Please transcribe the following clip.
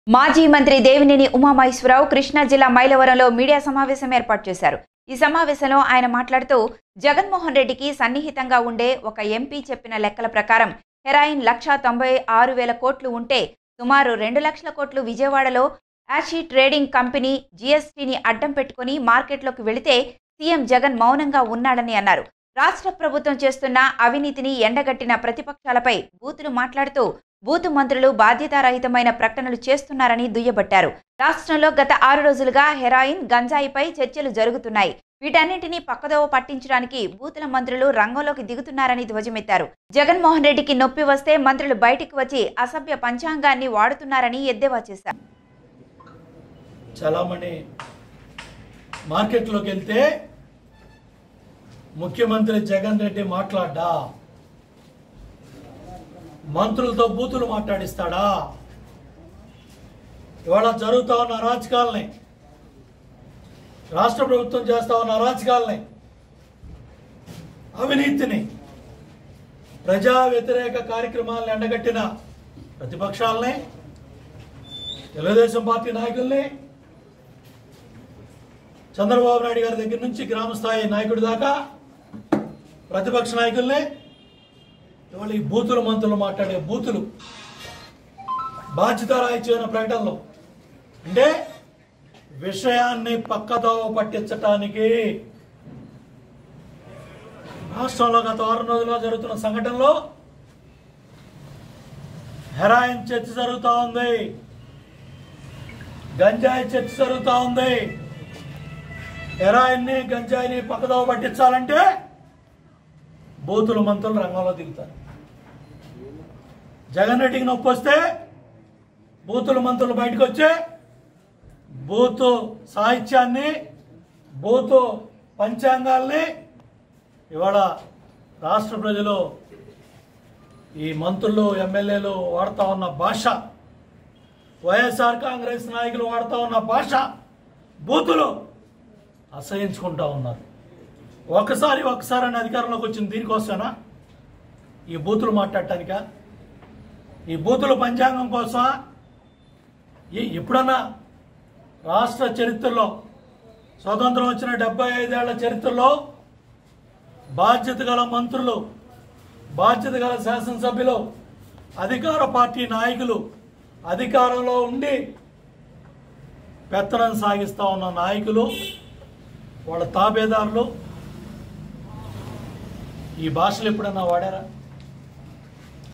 మాజీ మంత్రి దేవినేని ఉమామహేశ్వరరావు కృష్ణా జిల్లా మైలవరంలో మీడియా సమావేశం ఏర్పాటు చేశారు ఈ సమావేశంలో ఆయన మాట్లాడుతూ జగన్మోహన్ రెడ్డికి సన్నిహితంగా ఉండే ఒక ఎంపీ చెప్పిన లెక్కల ప్రకారం హెరాయిన్ లక్ష తొంభై ఆరు వేల కోట్లు ఉంటే సుమారు రెండు లక్షల కోట్లు విజయవాడలో యాషీ ట్రేడింగ్ కంపెనీ జీఎస్టీని అడ్డం పెట్టుకుని మార్కెట్లోకి వెళితే సీఎం జగన్ మౌనంగా ఉన్నాడని అన్నారు రాష్ట్ర ప్రభుత్వం చేస్తున్న అవినీతిని ఎండగట్టిన ప్రతిపక్షాలపై బూతులు మాట్లాడుతూ బూతు మంత్రులు బాధ్యతారహితమైన ప్రకటనలు చేస్తున్నారని దుయ్యబట్టారు రాష్ట్రంలో గత ఆరు రోజులుగా హెరాయిన్ గంజాయిపై చర్చలు జరుగుతున్నాయి వీటన్నింటినీ పక్కదోవ పట్టించడానికి బూతుల మంత్రులు రంగంలోకి దిగుతున్నారని ధ్వజమెత్తారు జగన్మోహన్ రెడ్డికి నొప్పి వస్తే మంత్రులు బయటికి వచ్చి అసభ్య పంచాంగాన్ని వాడుతున్నారని ఎద్దేవా చేశారు చలామణి మార్కెట్లోకి వెళ్తే ముఖ్యమంత్రి జగన్ రెడ్డి మాట్లాడ్డా మంత్రులతో బూతులు మాట్లాడిస్తాడా ఇవాళ జరుగుతా ఉన్న అరాచకాలని రాష్ట్ర ప్రభుత్వం చేస్తా ఉన్న అరాచకాలని అవినీతిని ప్రజా వ్యతిరేక కార్యక్రమాలను ఎండగట్టిన ప్రతిపక్షాలని తెలుగుదేశం పార్టీ నాయకుల్ని చంద్రబాబు నాయుడు గారి దగ్గర నుంచి గ్రామ స్థాయి నాయకుడి దాకా ప్రతిపక్ష నాయకుల్ని ఇవాళ ఈ బూతులు మంత్రులు మాట్లాడే బూతులు బాధ్యత రాయించిన ప్రకటనలు అంటే విషయాన్ని పక్కదోవ పట్టించటానికి రాష్ట్రంలో గత వారం రోజుల్లో జరుగుతున్న సంఘటనలో హెరాయిన్ చర్చ జరుగుతూ ఉంది గంజాయి చర్చ జరుగుతూ ఉంది హెరాయిన్ని గంజాయిని పక్కదోవ పట్టించాలంటే బూతులు మంత్రులు రంగంలో దిగుతారు జగన్ రెడ్డికి నొప్పి వస్తే బూతుల మంత్రులు బయటకు వచ్చి బూతు సాహిత్యాన్ని బూతు పంచాంగాల్ని ఇవాళ రాష్ట్ర ప్రజలు ఈ మంత్రులు ఎమ్మెల్యేలు వాడుతూ ఉన్న భాష వైఎస్ఆర్ కాంగ్రెస్ నాయకులు వాడుతూ ఉన్న భాష బూతులు అసహించుకుంటా ఉన్నారు ఒకసారి ఒకసారి అని అధికారంలోకి వచ్చింది దీనికోసమేనా ఈ బూతులు మాట్లాడటానికా ఈ బూతుల పంచాంగం కోసమా ఈ ఎప్పుడన్నా రాష్ట్ర చరిత్రలో స్వతంత్రం వచ్చిన డెబ్బై ఐదేళ్ల చరిత్రలో బాధ్యత గల మంత్రులు బాధ్యత గల శాసనసభ్యులు అధికార పార్టీ నాయకులు అధికారంలో ఉండి పెత్తనం సాగిస్తా ఉన్న నాయకులు వాళ్ళ తాబేదారులు ఈ భాషలు ఎప్పుడన్నా వాడారా